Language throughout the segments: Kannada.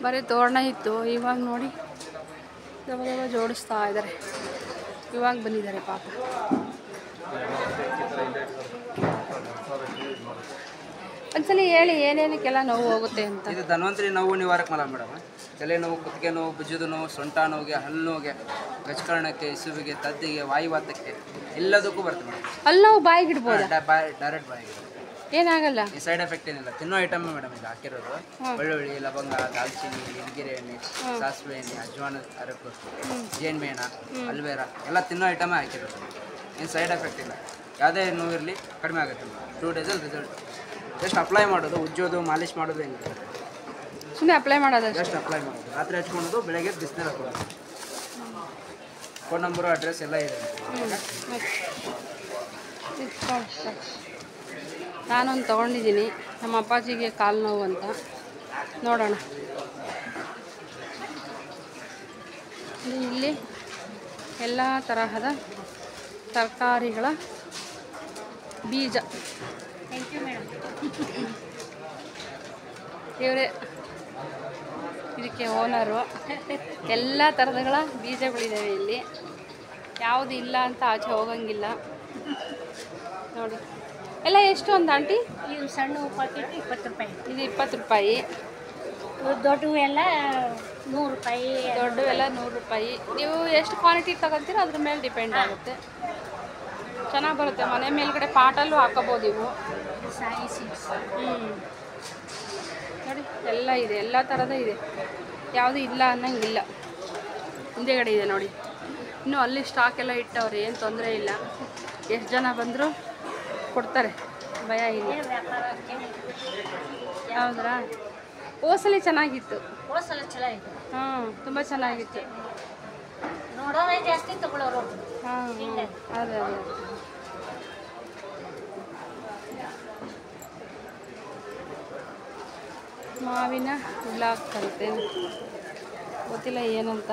ಬರೀ ತೋರಣ ಇತ್ತು ಇವಾಗ ನೋಡಿ ದವ ದವ ಜೋಡಿಸ್ತಾ ಇದ್ದಾರೆ ಇವಾಗ ಬಂದಿದ್ದಾರೆ ಪಾಪ ಒಂದ್ಸಲಿ ಹೇಳಿ ಏನೇನಕ್ಕೆಲ್ಲ ನೋವು ಹೋಗುತ್ತೆ ಅಂತ ಇದು ಧನ್ವಂತರಿ ನೋವು ನಿವಾರಕ ಮಲ ಮೇಡಮ್ ತಲೆ ನೋವು ಕುತ್ತಿಗೆ ನೋವು ಭುಜದ ನೋವು ಸೊಂಟ ನೋವಿಗೆ ಹಲ್ಲು ನೋವಿಗೆ ಗಜಕರ್ಣಕ್ಕೆ ಇಸುವಿಗೆ ತದ್ದಿಗೆ ವಾಯುವಾತಕ್ಕೆ ಎಲ್ಲದಕ್ಕೂ ಬರುತ್ತೆ ಮೇಡಮ್ ಅಲ್ಲಿ ನಾವು ಬಾಯಿಗೆ ಇಡ್ಬೋದಾ ಡೈರೆಕ್ಟ್ ಬಾಯಿಗೆ ಏನಾಗಲ್ಲ ಈ ಸೈಡ್ ಎಫೆಕ್ಟ್ ಏನಿಲ್ಲ ತಿನ್ನೋ ಐಟಮ್ ಮೇಡಮ್ ಇದು ಹಾಕಿರೋದು ಬೆಳ್ಳುಳ್ಳಿ ಲವಂಗ ದಾಲ್ಚಿನ್ನಿ ನೀಲಗಿರಿ ಎಣ್ಣೆ ಸಾಸಿವೆ ಎಣ್ಣೆ ಅಜ್ವಾನ ಅರಕು ಜೇನ್ಮೇಣ ಅಲ್ವೇರಾ ಎಲ್ಲ ತಿನ್ನೋ ಐಟಮೇ ಹಾಕಿರೋದು ಏನು ಸೈಡ್ ಎಫೆಕ್ಟ್ ಇಲ್ಲ ಯಾವುದೇ ನೋವಿರಲಿ ಕಡಿಮೆ ಆಗುತ್ತೆ ಟೂ ಡೇಸಲ್ಲಿ ರಿಸಲ್ಟ್ ಜಸ್ಟ್ ಅಪ್ಲೈ ಮಾಡೋದು ಉಜ್ಜೋದು ಮಾಲಿಶ್ ಮಾಡೋದು ಏನಿಲ್ಲ ಸುಮ್ಮನೆ ಅಪ್ಲೈ ಮಾಡೋದಷ್ಟೇ ಜಸ್ಟ್ ಅಪ್ಲೈ ಮಾಡೋದು ರಾತ್ರಿ ಹಚ್ಕೊಳೋದು ಬೆಳಗ್ಗೆ ಬಿಸಿನೀರು ಹಾಕೋದು ಫೋನ್ ನಂಬರು ಅಡ್ರೆಸ್ ಎಲ್ಲ ಇದೆ ನಾನೊಂದು ತೊಗೊಂಡಿದ್ದೀನಿ ನಮ್ಮ ಅಪ್ಪಾಜಿಗೆ ಕಾಲು ನೋವು ಅಂತ ನೋಡೋಣ ಇದು ಇಲ್ಲಿ ಎಲ್ಲ ತರಹದ ತರಕಾರಿಗಳ ಬೀಜ ಇವರೇ ಇದಕ್ಕೆ ಓನರು ಎಲ್ಲ ಥರದಗಳ ಬೀಜಗಳಿದ್ದಾವೆ ಇಲ್ಲಿ ಯಾವುದು ಇಲ್ಲ ಅಂತ ಆಚೆ ಹೋಗಂಗಿಲ್ಲ ನೋಡಿ ಎಲ್ಲ ಎಷ್ಟು ಒಂದು ಆಂಟಿ ಇವು ಸಣ್ಣ ಪಾಕೆಟ್ ಇಪ್ಪತ್ತು ರೂಪಾಯಿ ಇದು ಇಪ್ಪತ್ತು ರೂಪಾಯಿ ಇವು ದೊಡ್ಡವು ಎಲ್ಲ ನೂರು ರೂಪಾಯಿ ದೊಡ್ಡವೆಲ್ಲ ನೂರು ರೂಪಾಯಿ ನೀವು ಎಷ್ಟು ಕ್ವಾಂಟಿಟಿ ತಗೊತೀರೋ ಅದ್ರ ಮೇಲೆ ಡಿಪೆಂಡ್ ಆಗುತ್ತೆ ಚೆನ್ನಾಗಿ ಬರುತ್ತೆ ಮನೆ ಮೇಲ್ಗಡೆ ಪಾಟಲ್ಲೂ ಹಾಕೋಬೋದು ಇವು ಸಾಯಿ ಸೀಡ್ಸ್ ಹ್ಞೂ ನೋಡಿ ಎಲ್ಲ ಇದೆ ಎಲ್ಲ ಥರದ ಇದೆ ಯಾವುದು ಇಲ್ಲ ಅನ್ನಂಗಿಲ್ಲ ಹಿಂದೆಗಡೆ ಇದೆ ನೋಡಿ ಇನ್ನು ಅಲ್ಲಿ ಸ್ಟಾಕ್ ಎಲ್ಲ ಇಟ್ಟವ್ರೆ ಏನು ತೊಂದರೆ ಇಲ್ಲ ಎಷ್ಟು ಜನ ಬಂದರೂ ಕೊಡ್ತಾರೆ ಭಯ ಇಲ್ಲ ವ್ಯಾಪಾರಕ್ಕೆ ಹೌದ್ರಾ ಓಸಲಿ ಚೆನ್ನಾಗಿತ್ತು ಹೋಸಲ ಚಲೋ ಇದೆ ಹಾಂ ತುಂಬ ಚೆನ್ನಾಗಿತ್ತು ನೋಡೋರೇ ಜಾಸ್ತಿ ತಗೊಳ್ಳೋರು ಹಾಂ ಅದೇ ಅದೇ ಮಾವಿನ ಬ್ಲಾಕ್ ಅಂತೆ ಗೊತ್ತಿಲ್ಲ ಏನಂತ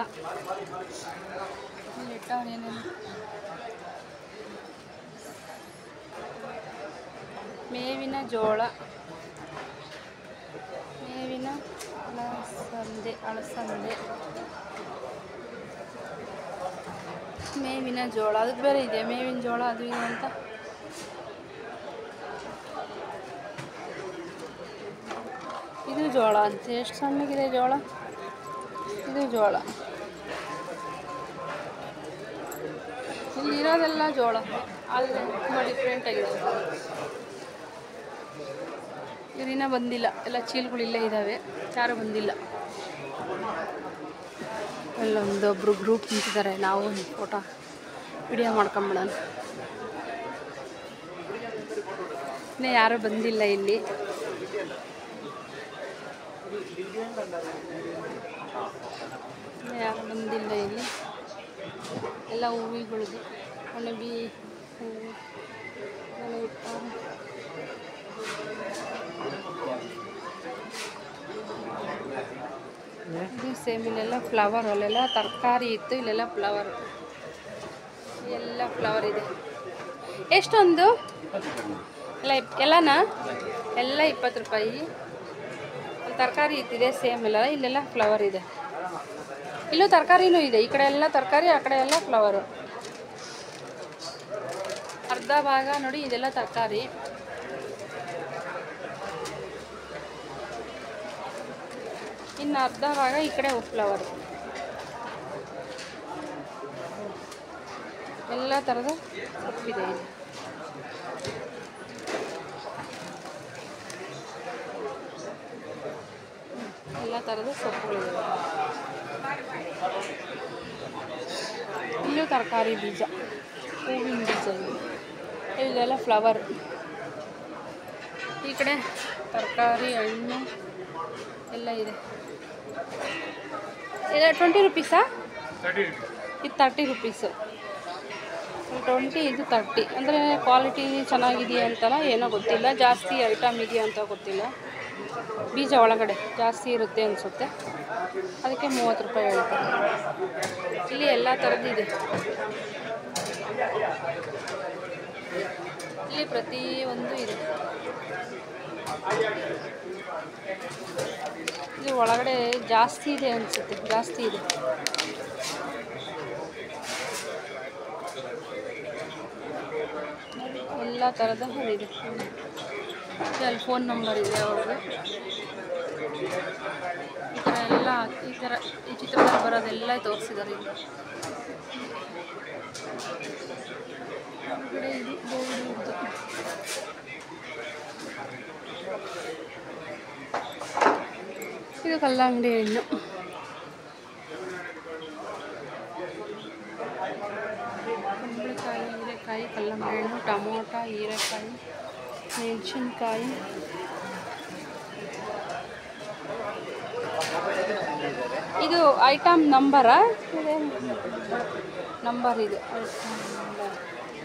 ಇಲ್ಲಿ ಇಟ್ಟವ್ರು ಏನೇನು ಮೇವಿನ ಜೋಳ ಮೇವಿನ ಅಳಸಂದೆ ಅಳಸಂದೆ ಮೇವಿನ ಜೋಳ ಅದಕ್ಕೆ ಬೇರೆ ಇದೆ ಮೇವಿನ ಜೋಳ ಅದು ಇದು ಅಂತ ಇದು ಜೋಳ ಅಂತ ಎಷ್ಟು ಸಣ್ಣಗಿದೆ ಜೋಳ ಇದು ಜೋಳ ಇಲ್ಲಿ ಇರೋದೆಲ್ಲ ಜೋಳ ಆದರೆ ತುಂಬ ಡಿಫ್ರೆಂಟ್ ಆಗಿದೆ ಇವರಿನ್ನ ಬಂದಿಲ್ಲ ಎಲ್ಲ ಚೀಲಗಳು ಇಲ್ಲೇ ಇದ್ದಾವೆ ಯಾರೂ ಬಂದಿಲ್ಲ ಅಲ್ಲೊಂದೊಬ್ರು ಗ್ರೂಪ್ ನಿಂತಿದ್ದಾರೆ ನಾವು ಒಂದು ಫೋಟೋ ವಿಡಿಯೋ ಮಾಡ್ಕೊಂಬಿಡೋಣ ಇನ್ನೂ ಯಾರೂ ಬಂದಿಲ್ಲ ಇಲ್ಲಿ ಇನ್ನೂ ಯಾರೂ ಬಂದಿಲ್ಲ ಇಲ್ಲಿ ಎಲ್ಲ ಹೂವಿಗಳದು ಒಣಬಿ ಹೂವು ಎಲ್ಲ ಇಟ್ಟವ್ರೆ ಇದು ಸೇಮ್ ಇಲ್ಲೆಲ್ಲ ಫ್ಲವರ್ ಅಲ್ಲೆಲ್ಲ ತರಕಾರಿ ಇತ್ತು ಇಲ್ಲೆಲ್ಲ ಫ್ಲವರ್ ಎಲ್ಲ ಫ್ಲವರ್ ಇದೆ ಎಷ್ಟೊಂದು ಎಲ್ಲ ಇಪ್- ಎಲ್ಲನಾ ಎಲ್ಲ ಇಪ್ಪತ್ತು ರೂಪಾಯಿ ಅಲ್ಲಿ ತರಕಾರಿ ಇತ್ತಿದೆ ಸೇಮ್ ಎಲ್ಲ ಇಲ್ಲೆಲ್ಲ ಫ್ಲವರ್ ಇದೆ ಇಲ್ಲೂ ತರಕಾರಿನೂ ಇದೆ ಈ ಕಡೆ ಎಲ್ಲ ತರಕಾರಿ ಆ ಕಡೆ ಎಲ್ಲ ಫ್ಲವರು ಅರ್ಧ ಭಾಗ ನೋಡಿ ಇದೆಲ್ಲ ತರಕಾರಿ ಇನ್ನು ಅರ್ಧ ಭಾಗ ಈ ಕಡೆ ಫ್ಲವರ್ ಎಲ್ಲ ಥರದ ಸೊಪ್ಪಿದೆ ಇಲ್ಲಿ ಎಲ್ಲ ಥರದ ಸೊಪ್ಪುಗಳಿದೆ ಇಲ್ಲೂ ತರಕಾರಿ ಬೀಜ ಹೂವಿನ ಬೀಜ ಇದೆ ಇಲ್ಲೆಲ್ಲ ಫ್ಲವರ್ ಈ ಕಡೆ ತರಕಾರಿ ಹಣ್ಣು ಎಲ್ಲ ಇದೆ ಇದು ಟ್ವೆಂಟಿ ರುಪೀಸಾ ಇದು ತರ್ಟಿ ರುಪೀಸು ಟ್ವೆಂಟಿ ಇದು ತರ್ಟಿ ಅಂದರೆ ಕ್ವಾಲಿಟಿ ಚೆನ್ನಾಗಿದೆಯಾ ಅಂತಲ್ಲ ಏನೋ ಗೊತ್ತಿಲ್ಲ ಜಾಸ್ತಿ ಐಟಮ್ ಇದೆಯಾ ಅಂತ ಗೊತ್ತಿಲ್ಲ ಬೀಜ ಒಳಗಡೆ ಜಾಸ್ತಿ ಇರುತ್ತೆ ಅನಿಸುತ್ತೆ ಅದಕ್ಕೆ ಮೂವತ್ತು ರೂಪಾಯಿ ಹೇಳ್ತಾರೆ ಇಲ್ಲಿ ಎಲ್ಲ ಥರದ್ದು ಇದೆ ಇಲ್ಲಿ ಪ್ರತಿಯೊಂದು ಇದೆ ಇದು ಒಳಗಡೆ ಜಾಸ್ತಿ ಇದೆ ಅನಿಸುತ್ತೆ ಜಾಸ್ತಿ ಇದೆ ಎಲ್ಲ ಥರದ ಇದೆ ಇದೆ ಅಲ್ಲಿ ಫೋನ್ ನಂಬರ್ ಇದೆ ಅವ್ರದ್ದು ಈ ಥರ ಎಲ್ಲ ಈ ಥರ ಈ ಚಿತ್ರದಲ್ಲಿ ಬರೋದೆಲ್ಲ ತೋರಿಸಿದ್ದಾರೆ ಇಲ್ಲಿ ಹೊರಗಡೆ ಇದು ಬೋರ್ಡ್ ಇದ್ದು ಇದು ಕಲ್ಲಂಗಡಿ ಹಣ್ಣು ಕುಂಬಳಕಾಯಿ ಹೀರೆಕಾಯಿ ಕಲ್ಲಂಗಡಿ ಹಣ್ಣು ಟೊಮೊಟ ಹೀರೆಕಾಯಿ ಮೆಣಸಿನ್ಕಾಯಿ ಇದು ಐಟಮ್ ನಂಬರಾ ಇದೇನು ನಂಬರ್ ಇದು ಐಟಮ್ ನಂಬರ್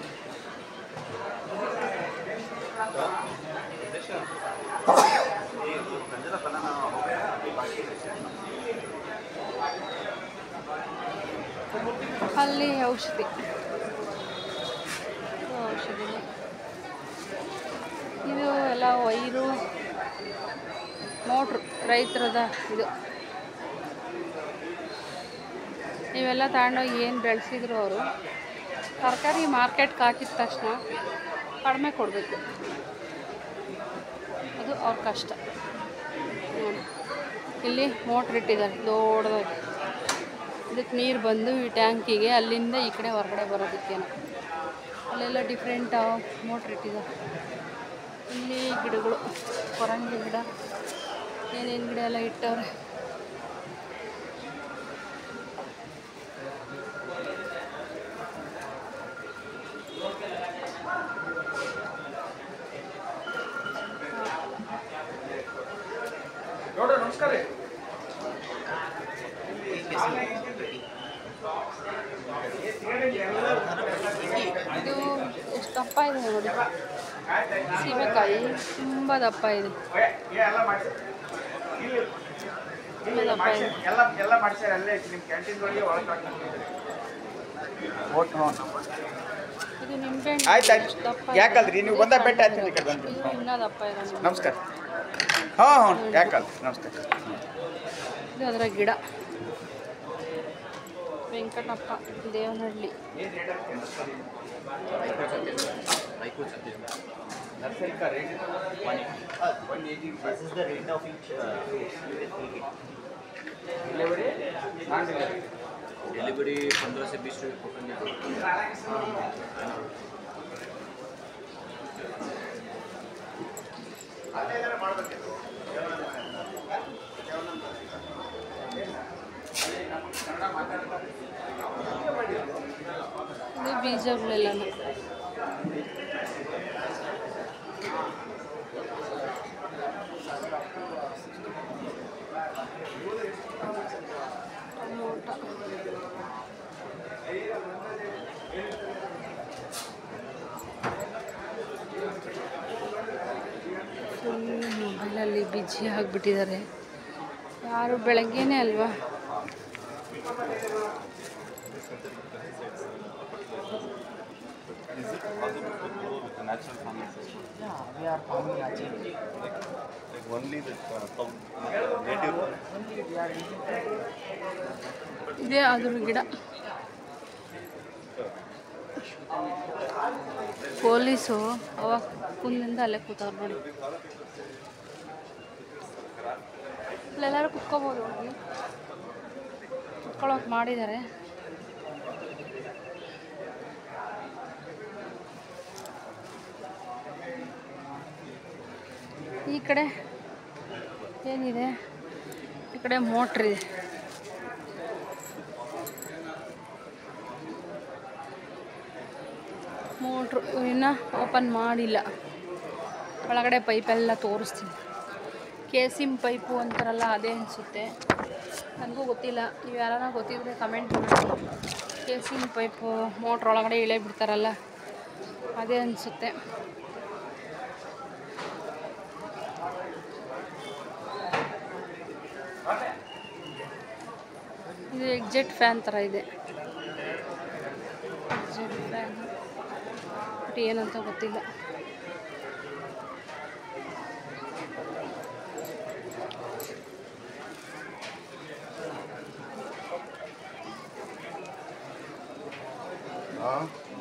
ಅಲ್ಲಿ ಔಷಧಿ ಇದು ಔಷಧಿ ಇದು ಎಲ್ಲ ವೈರು ಮೋಟ್ರು ರೈತರದ ಇದು ಇವೆಲ್ಲ ತಗೊಂಡೋಗಿ ಏನು ಬೆಳೆಸಿದ್ರು ಅವರು ತರಕಾರಿ ಮಾರ್ಕೆಟ್ಗೆ ಹಾಕಿದ ತಕ್ಷಣ ಕಡಿಮೆ ಕೊಡಬೇಕು ಅದು ಅವ್ರ ಕಷ್ಟ ನೋಡಿ ಇಲ್ಲಿ ಮೋಟ್ರ್ ಇಟ್ಟಿದ್ದಾರೆ ದೊಡ್ಡದಾಗಿ ಇದಕ್ಕೆ ನೀರು ಬಂದು ಈ ಟ್ಯಾಂಕಿಗೆ ಅಲ್ಲಿಂದ ಈ ಕಡೆ ಹೊರಗಡೆ ಬರೋದಕ್ಕೇನು ಅಲ್ಲೆಲ್ಲ ಡಿಫ್ರೆಂಟ್ ಮೋಟ್ರ್ ಇಟ್ಟಿದ್ದಾರೆ ಇಲ್ಲಿ ಗಿಡಗಳು ಕೊರಂಗಿ ಗಿಡ ಏನೇನು ಗಿಡ ಎಲ್ಲ ಇಟ್ಟವ್ರೆ ಇದು ಎಷ್ಟು ದಪ್ಪ ಇದೆ ನೋಡಿ ಸೀಬೆಕಾಯಿ ತುಂಬ ದಪ್ಪ ಇದೆ ತುಂಬ ದಪ್ಪ ಇದೆ ಎಲ್ಲ ಎಲ್ಲ ಮಾಡ್ಸ್ಯಾರ ಅಲ್ಲೇ ನಿಮ್ಮ ಕ್ಯಾಂಟೀನ್ ಒಳಗೆ ಒಳಗೆ ಇದು ನಿಂಬೆಹಣ್ಣು ಆಯ್ತು, ಆಯ್ತು. ಎಷ್ಟು ದಪ್ಪ ಯಾಕಲ್ರಿ? ನೀವು ಬಂದಾಗ ಭೇಟಿ ಆಗ್ತೀನಿ ಈ ಕಡೆ ಇದು ಬಂದು. ಇನ್ನೂ ದಪ್ಪ ಇದೆ ನೋಡಿ. ನಮಸ್ಕಾರ ಹಾಂ ಹ್ಞೂ ಯಾಕಲ್ಲ ನಮಸ್ಕಾರ ಇದು ಅದರ ಗಿಡ Venkatappa Devanahalli This is the rate of each uh, fruits. You will take it. Delivery पंद्रह से बीस रुपये पकड़ने को ಇದು ಬೀಜಗಳೆಲ್ಲನೂ ಟೊಮೊಟ ಫುಲ್ ಮೊಬೈಲಲ್ಲಿ ಬಿಜಿ ಆಗಿಬಿಟ್ಟಿದ್ದಾರೆ ಯಾರು ಬೆಳಗ್ಗೆನೇ ಅಲ್ವಾ Only the uh, from native. ಇದೇ ಅದ್ರ ಗಿಡ ಪೊಲೀಸು ಅವಾಗ ಕುಂದಿಂದ ಅಲ್ಲೇ ಕೂತವ್ರು ನೋಡಿ ಅಲ್ಲೆಲ್ಲರೂ ಕುತ್ಕೋಬೋದು ಹೋಗಿ ಕುತ್ಕೊಳ್ಳೋಕೆ ಮಾಡಿದ್ದಾರೆ ಈ ಕಡೆ ಏನಿದೆ ಈ ಕಡೆ ಮೋಟ್ರ್ ಇದೆ ಮೋಟ್ರು ಇನ್ನೂ ಓಪನ್ ಮಾಡಿಲ್ಲ ಒಳಗಡೆ ಪೈಪೆಲ್ಲ ತೋರಿಸ್ತೀನಿ ಕೇಸಿಮ್ ಪೈಪು ಅಂತಾರಲ್ಲ ಅದೇ ಅನಿಸುತ್ತೆ ನನಗೂ ಗೊತ್ತಿಲ್ಲ ನೀವು ಯಾರನ್ನ ಗೊತ್ತಿದ್ರೆ ಕಮೆಂಟ್ ಮಾಡಿ ಕೇಸಿಮ್ ಪೈಪು ಮೋಟ್ರ್ ಒಳಗಡೆ ಇಳೆ ಬಿಡ್ತಾರಲ್ಲ ಅದೇ ಅನಿಸುತ್ತೆ ಇದು ಎಕ್ಜೆಟ್ ಫ್ಯಾನ್ ಥರ ಇದೆ ಎಕ್ಜೆಟ್ ಫ್ಯಾನ್ ಬಟ್ ಏನಂತ ಗೊತ್ತಿಲ್ಲ ಹಾಂ